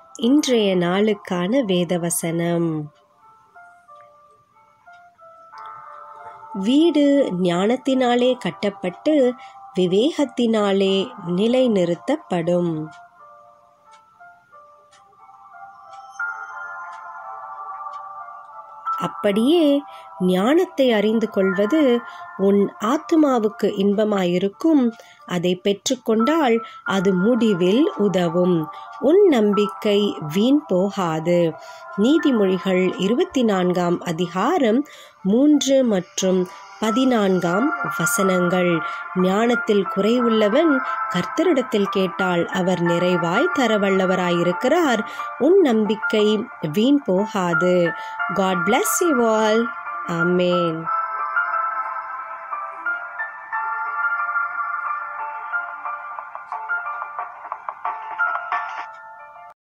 இன்றைய நாளுக்கான வேதவசனம் வீடு ஞானத்தினாலே கட்டப்பட்டு விவேகத்தினாலே நிலைநிறுத்தப்படும் அப்படியே ஞானத்தை அறிந்து கொள்வது உன் ஆத்துமாவுக்கு இன்பமாயிருக்கும் அதை பெற்றுக்கொண்டால் அது முடிவில் உதவும் உன் நம்பிக்கை வீண் போகாது நீதிமொழிகள் இருபத்தி நான்காம் அதிகாரம் மூன்று மற்றும் பதினான்காம் வசனங்கள் ஞானத்தில் குறைவுள்ளவன் கர்த்தரிடத்தில் கேட்டால் அவர் நிறைவாய் தரவல்லவராயிருக்கிறார் உன் நம்பிக்கை வீண் போகாது God bless you all amen